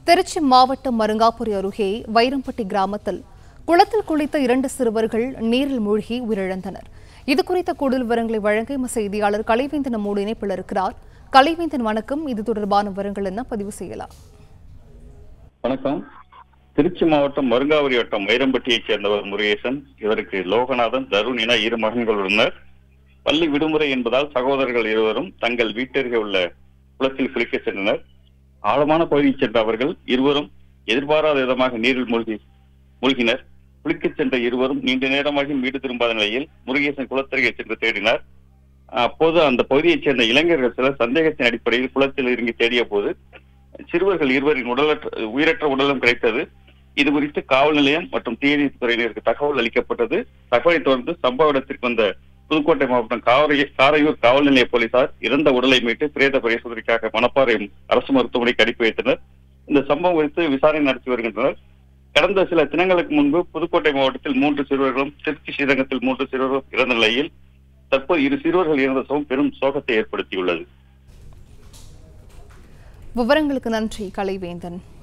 திருச்சி மாவட்டம் மருங்காபுரி அருகே வைரம்பட்டி கிராமத்தில் குளத்தில் குளித்த இரண்டு சிறுவர்கள் நீரில் மூழ்கி உயிரிழந்தனர் இது குறித்த கூடுதல் விவரங்களை வழங்க எமது செய்தியாளர் கலைவேந்தன் நம்மோடு இணைப்பில் இருக்கிறார் கலைவேந்தன் வணக்கம் இது தொடர்பான விவரங்கள் என்ன பதிவு செய்யலாம் வணக்கம் திருச்சி மாவட்டம் மருங்காவரி வட்டம் வைரம்பட்டியைச் சேர்ந்தவர் முருகேசன் இவருக்கு லோகநாதன் தருண் என இரு மகன்கள் உள்ளனர் பள்ளி விடுமுறை என்பதால் சகோதரர்கள் இருவரும் தங்கள் வீட்டருகே உள்ள குளத்தில் குளிக்க சென்றனர் ஆழமான பகுதியில் சென்ற அவர்கள் இருவரும் எதிர்பாராத விதமாக நீரில் மூழ்கி மூழ்கினர் குளிக்கச் சென்ற இருவரும் நீண்ட நேரமாக வீடு திரும்பாத நிலையில் முருகேசன் குளத்தருகே சென்று தேடினார் அப்போது அந்த பகுதியைச் சேர்ந்த இளைஞர்கள் சிலர் சந்தேகத்தின் அடிப்படையில் குளத்தில் இறங்கி தேடிய போது சிறுவர்கள் இருவரின் உடலற்ற உயிரற்ற உடலும் கிடைத்தது இது குறித்து காவல் நிலையம் மற்றும் தீயணைப்பு துறையினருக்கு தகவல் அளிக்கப்பட்டது தகவலை தொடர்ந்து சம்பவ இடத்திற்கு வந்த புதுக்கோட்டை மாவட்டம் காரை காரையூர் காவல் நிலைய போலீசார் இறந்த உடலை மீட்டு பிரேத பரிசோதனைக்காக மணப்பாறை அரசு மருத்துவமனைக்கு அனுப்பி வைத்தனர் இந்த சம்பவம் குறித்து விசாரணை நடத்தி வருகின்றனர் கடந்த சில தினங்களுக்கு முன்பு புதுக்கோட்டை மாவட்டத்தில் மூன்று சிறுவர்களும் திருச்சி ஸ்ரீரங்கத்தில் மூன்று சிறுவர்களும் இறந்த நிலையில் தற்போது இரு சிறுவர்கள் இறந்த சம்பவம் பெரும் சோகத்தை ஏற்படுத்தியுள்ளது விவரங்களுக்கு நன்றி கலைவேந்தன்